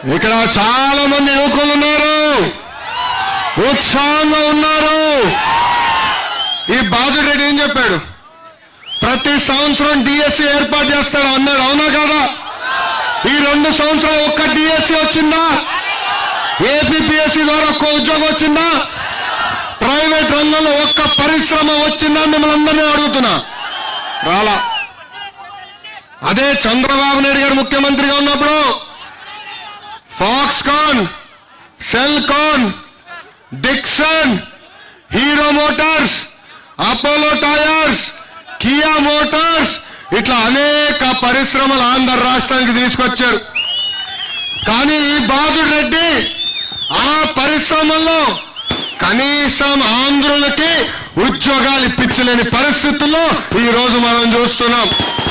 ఇక్కడ చాలా మంది యువకులు ఉన్నారు ఉత్సాహంగా ఉన్నారు ఈ బాధురెడ్డి ఏం చెప్పాడు ప్రతి సంవత్సరం డిఎస్సి ఏర్పాటు చేస్తాడు అన్నాడు అవునా కదా ఈ రెండు సంవత్సరాలు ఒక్క డిఎస్సి వచ్చిందా ఏపీపీఎస్సి ద్వారా ఒక్క ఉద్యోగం వచ్చిందా ప్రైవేట్ రంగంలో ఒక్క పరిశ్రమ వచ్చిందా మిమ్మల్ని అందరినీ అడుగుతున్నా రాలా అదే చంద్రబాబు నాయుడు గారు ముఖ్యమంత్రిగా ఉన్నప్పుడు Foxconn Celkon Dixon Hero Motors Apollo Tyres Kia Motors ఇట్లా అనేక పరిశ్రమలు ఆంధ్ర రాష్ట్రానికి తీసుకొచ్చారు కానీ ఈ బాదుడు రెడ్డి ఆ పరిశ్రమల్లో కనీసం ఆంధ్రులకి ఉద్యోగాలు ఇప్పించలేని పరిస్థితుల్లో ఈ రోజు మనం చూస్తున్నాం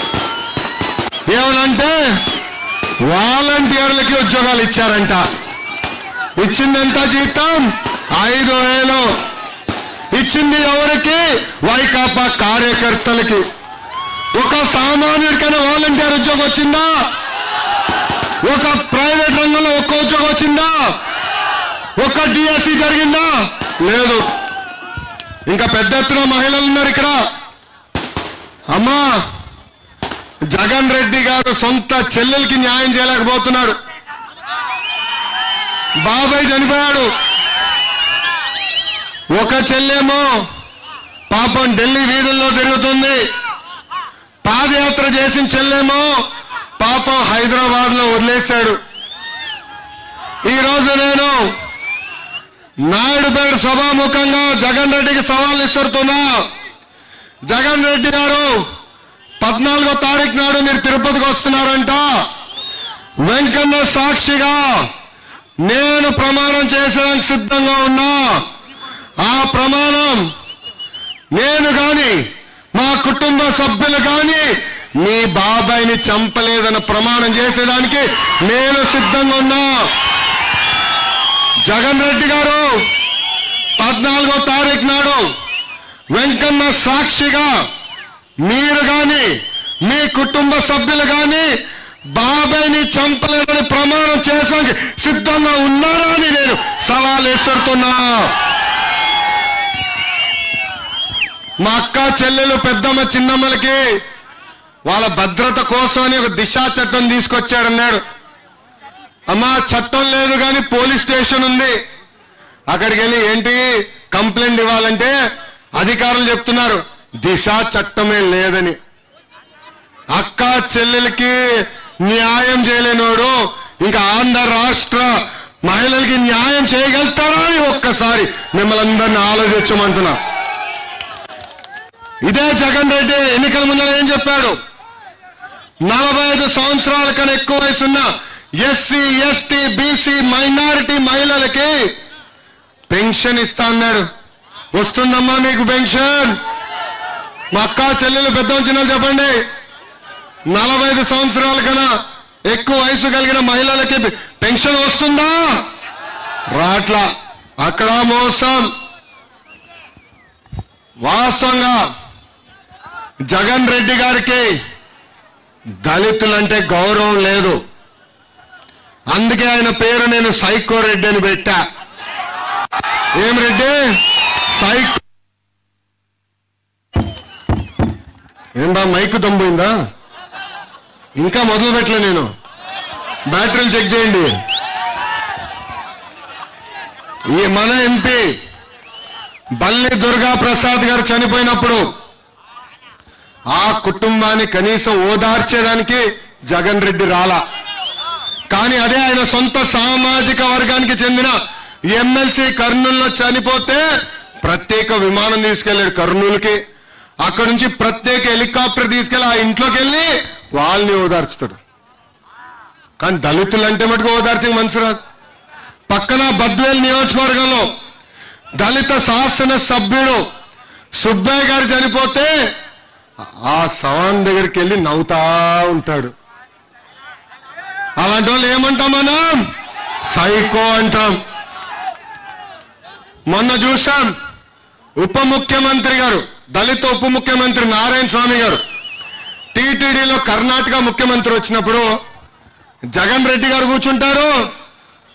ఏమనంటే వాలంటీర్లకి ఉద్యోగాలు ఇచ్చారంట ఇచ్చిందంత జీతం ఐదు వేలు ఇచ్చింది ఎవరికి వైకాపా కార్యకర్తలకి ఒక సామాన్యుడికైనా వాలంటీర్ ఉద్యోగం వచ్చిందా ఒక ప్రైవేట్ రంగంలో ఒక్క ఉద్యోగం వచ్చిందా ఒక డిఎస్సి జరిగిందా లేదు ఇంకా పెద్ద ఎత్తున మహిళలు ఉన్నారు ఇక్కడ అమ్మా జగన్ రెడ్డి గారు సొంత చెల్లెలకి న్యాయం చేయలేకపోతున్నాడు బాబాయ్ చనిపోయాడు ఒక చెల్లెమో పాపం ఢిల్లీ వీధుల్లో తిరుగుతుంది పాదయాత్ర చేసిన చెల్లెమో పాపం హైదరాబాద్ లో వదిలేశాడు ఈ రోజు నేను నాయుడుపేట సభాముఖంగా జగన్ రెడ్డికి సవాల్ ఇస్తున్నా జగన్ రెడ్డి గారు పద్నాలుగో తారీఖు నాడు మీరు తిరుపతికి వస్తున్నారంట వెంకన్న సాక్షిగా నేను ప్రమాణం చేసేందుకు సిద్ధంగా ఉన్నా ఆ ప్రమాణం నేను గాని మా కుటుంబ సభ్యులు గాని మీ బాబాయిని చంపలేదన్న ప్రమాణం చేసేదానికి నేను సిద్ధంగా ఉన్నా జగన్ రెడ్డి గారు పద్నాలుగో తారీఖు నాడు వెంకన్న సాక్షిగా మీరు గాని మీ కుటుంబ సభ్యులు గాని బాబాయ్ని చంపలేదని ప్రమాణం చేసానికి సిద్ధంగా ఉన్నారా అని నేను సవాల్ విసురుతున్నా మా అక్క చెల్లెలు పెద్దమ్మ చిన్నమ్మలకి వాళ్ళ భద్రత కోసం అని ఒక దిశా చట్టం తీసుకొచ్చాడన్నాడు అమ్మా చట్టం లేదు కానీ పోలీస్ స్టేషన్ ఉంది అక్కడికి వెళ్ళి ఏంటి కంప్లైంట్ ఇవ్వాలంటే అధికారులు చెప్తున్నారు దిశ చట్టమే లేదని అక్క చెల్లెలకి న్యాయం చేయలేనోడు ఇంకా ఆంధ్ర రాష్ట్ర మహిళలకి న్యాయం చేయగలుగుతారా అని ఒక్కసారి మిమ్మల్ని అందరిని ఆలోచించమంటున్నా ఇదే జగన్ రెడ్డి ఎన్నికల ముందర ఏం చెప్పాడు నలభై ఐదు సంవత్సరాల కన్నా ఎక్కువ వయసున్న ఎస్సీ ఎస్టీ బీసీ మైనారిటీ మహిళలకి పెన్షన్ ఇస్తా అన్నాడు వస్తుందమ్మా మీకు పెన్షన్ మా అక్క చెల్లెలు పెద్ద చిన్నలు చెప్పండి నలభై ఐదు సంవత్సరాల కన్నా ఎక్కువ వయసు కలిగిన మహిళలకి పెన్షన్ వస్తుందా రాట్లా అక్కడ మోసం వాస్తవంగా జగన్ రెడ్డి గారికి దళితులంటే గౌరవం లేదు అందుకే ఆయన పేరు నేను సైకో రెడ్డి అని పెట్టా ఏం రెడ్డి సైకో ఏంటా మైక్ దమ్ముందా ఇంకా మొదలు పెట్టలే నేను బ్యాటరీలు చెక్ చేయండి ఈ మన ఎంపీ బల్లి దుర్గా ప్రసాద్ గారు చనిపోయినప్పుడు ఆ కుటుంబాన్ని కనీసం ఓదార్చేదానికి జగన్ రెడ్డి రాలా కానీ అదే ఆయన సొంత సామాజిక వర్గానికి చెందిన ఎమ్మెల్సీ కర్నూలులో చనిపోతే ప్రత్యేక విమానం తీసుకెళ్లాడు కర్నూలుకి అక్కడ నుంచి ప్రత్యేక హెలికాప్టర్ తీసుకెళ్లి ఆ ఇంట్లోకి వెళ్ళి వాళ్ళని ఓదార్చుతాడు కానీ దళితులు అంటే మటుకు ఓదార్చే మనసు రాదు పక్కన బద్వేల్ నియోజకవర్గంలో దళిత శాసన సభ్యుడు సుబ్బయ్య గారు చనిపోతే ఆ సవాన్ దగ్గరికి వెళ్ళి నవ్వుతా ఉంటాడు అలాంటి వాళ్ళు ఏమంటాం మనం సైకో అంటాం మొన్న చూసాం ఉప ముఖ్యమంత్రి గారు దళిత ఉప ముఖ్యమంత్రి నారాయణ స్వామి గారు టీటీడీలో కర్ణాటక ముఖ్యమంత్రి వచ్చినప్పుడు జగన్ రెడ్డి గారు కూర్చుంటారు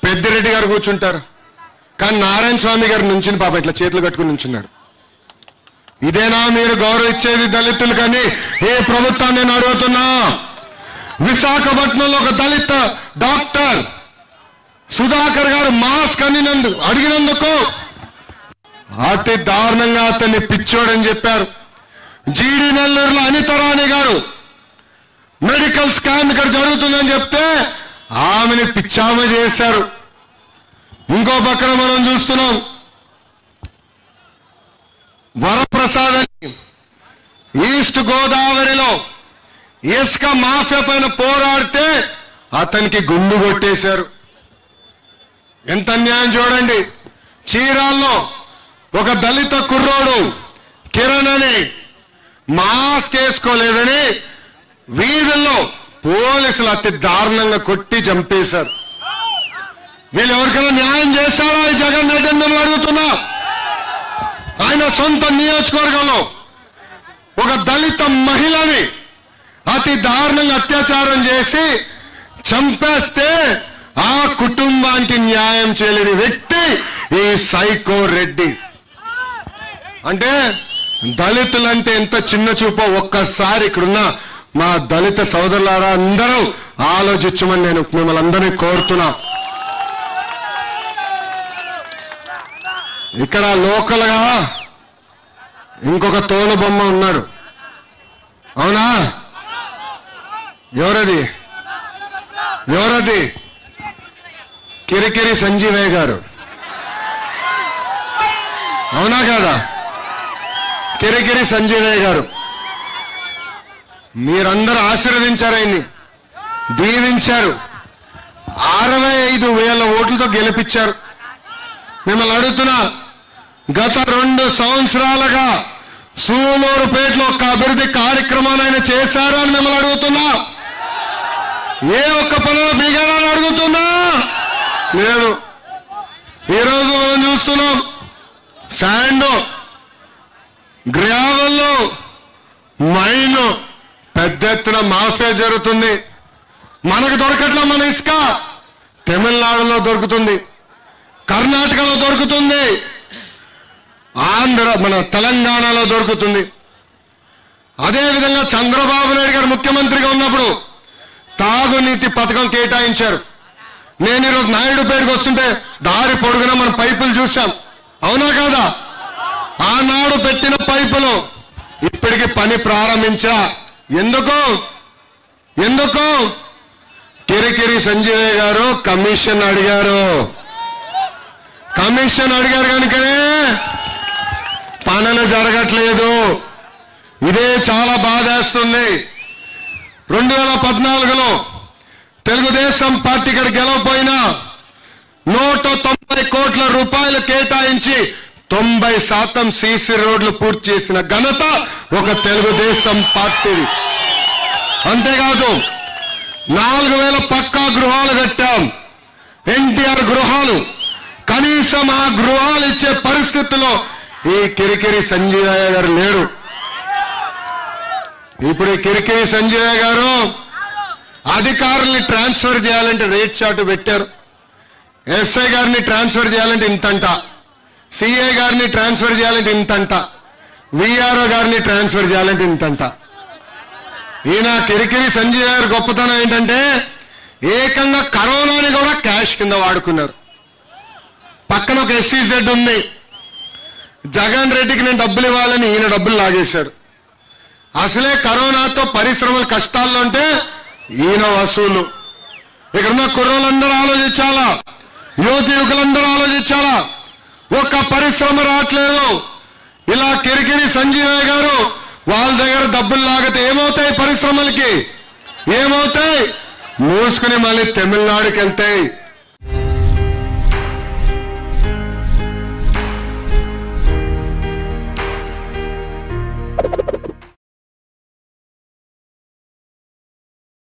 పెద్దిరెడ్డి గారు కూర్చుంటారు కానీ నారాయణ స్వామి గారు నుంచి పాప ఇట్లా చేతులు కట్టుకుని నుంచున్నాడు ఇదేనా మీరు గౌరవించేది దళితులు కానీ ఏ ప్రభుత్వాన్ని నేను అడుగుతున్నా విశాఖపట్నంలో ఒక దళిత డాక్టర్ సుధాకర్ గారు మాస్క్ అనినందు అడిగినందుకు అతి దారుణంగా అతన్ని పిచ్చోడని చెప్పారు జీడి నెల్లూరులో అనితరాణి గారు మెడికల్ స్కామ్ ఇక్కడ జరుగుతుందని చెప్తే ఆమెని పిచ్చామ చేశారు ఇంకో పక్కన మనం చూస్తున్నాం వరప్రసాద్ అని ఈస్ట్ గోదావరిలో ఇసుక మాఫియా పైన పోరాడితే అతనికి గుండు కొట్టేశారు ఎంత అన్యాయం చూడండి చీరాల్లో ఒక దళిత కుర్రోడు కిరణ్ అని మాస్క్ వేసుకోలేదని వీధుల్లో పోలీసులు అతి దారుణంగా కొట్టి చంపేశారు వీళ్ళు ఎవరికైనా న్యాయం చేస్తారా ఈ జగన్ రెడ్డి అని మేము అడుగుతున్నా ఆయన సొంత నియోజకవర్గంలో ఒక దళిత మహిళని అతి దారుణంగా అత్యాచారం చేసి చంపేస్తే ఆ కుటుంబానికి న్యాయం చేయలేని వ్యక్తి ఈ సైకో రెడ్డి అంటే దళితులంటే ఎంత చిన్న చూపో ఒక్కసారి ఇక్కడున్న మా దళిత సోదరులారా అందరూ ఆలోచించమని నేను మిమ్మల్ని అందరినీ కోరుతున్నా ఇక్కడ లోకల్ గా ఇంకొక తోలు బొమ్మ ఉన్నాడు అవునా ఎవరది ఎవరది కిరికిరి సంజీవయ్య గారు అవునా కాదా కిరికిరి సంజీవయ్య గారు మీరందరూ ఆశీర్వదించారు ఆయన్ని దీవించారు అరవై ఐదు వేల ఓట్లతో గెలిపించారు మిమ్మల్ని అడుగుతున్నా గత రెండు సంవత్సరాలుగా సూలూరుపేటలో ఒక అభివృద్ధి కార్యక్రమాన్ని ఆయన చేశారా అని మిమ్మల్ని అడుగుతున్నా ఏ ఒక్క పనులు బిగారని అడుగుతున్నా లేదు ఈరోజు మనం చూస్తున్నాం శాండ్ గ్రావెల్లో మైన్ పెద్ద ఎత్తున మాఫియా జరుగుతుంది మనకు దొరకట్లా మన ఇసుక తమిళనాడులో దొరుకుతుంది కర్ణాటకలో దొరుకుతుంది ఆంధ్ర మన తెలంగాణలో దొరుకుతుంది అదేవిధంగా చంద్రబాబు నాయుడు గారు ముఖ్యమంత్రిగా ఉన్నప్పుడు తాగునీతి పథకం కేటాయించారు నేను ఈరోజు నాయుడుపేటకు వస్తుంటే దారి పొడుగున మన పైపులు చూశాం అవునా కాదా ఆనాడు పెట్టిన పైపులు ఇప్పటికి పని ప్రారంభించా ఎందుకు ఎందుకు కిరికిరి సంజయ్ గారు కమిషన్ అడిగారు కమిషన్ అడిగారు కనుకనే పనులు జరగట్లేదు ఇదే చాలా బాధేస్తుంది రెండు వేల పద్నాలుగులో తెలుగుదేశం పార్టీ ఇక్కడ గెలవపోయినా నూట తొంభై కోట్ల రూపాయలు కేటాయించి తొంభై శాతం సీసీ రోడ్లు పూర్తి చేసిన ఘనత ఒక తెలుగుదేశం పార్టీది అంతేకాదు నాలుగు వేల పక్కా గృహాలు కట్టాం ఎన్టీఆర్ గృహాలు కనీసం ఆ గృహాలు ఇచ్చే పరిస్థితిలో ఈ కిరికిరి సంజయ్ గారు లేరు ఇప్పుడు ఈ కిరికిరి సంజయ్ గారు అధికారుల్ని ట్రాన్స్ఫర్ చేయాలంటే రేట్ చార్ట్ పెట్టారు ఎస్ఐ గారిని ట్రాన్స్ఫర్ చేయాలంటే ఇంతంట సిఐ గారిని ట్రాన్స్ఫర్ చేయాలంటే ఇంతంట విఆర్ఓ గారిని ట్రాన్స్ఫర్ చేయాలంటే ఇంతంట ఈయన కిరికిరి సంజయ్ గారి గొప్పతనం ఏంటంటే ఏకంగా కరోనాని కూడా క్యాష్ కింద వాడుకున్నారు పక్కన ఒక ఎస్సీజెడ్ ఉంది జగన్ రెడ్డికి నేను డబ్బులు ఇవ్వాలని ఈయన డబ్బులు లాగేశాడు అసలే కరోనాతో పరిశ్రమలు కష్టాల్లో ఉంటే ఈయన వసూలు ఇక్కడున్న కుర్రోళ్ళందరూ ఆలోచించాలా యువతి యువకులందరూ ఆలోచించాలా ఒక్క పరిశ్రమ రావట్లేదు ఇలా కిరికిరి సంజీవయ్య గారు వాళ్ళ దగ్గర డబ్బులు లాగితే ఏమవుతాయి పరిశ్రమలకి ఏమవుతాయి మూసుకుని మళ్ళీ తమిళనాడుకి వెళ్తాయి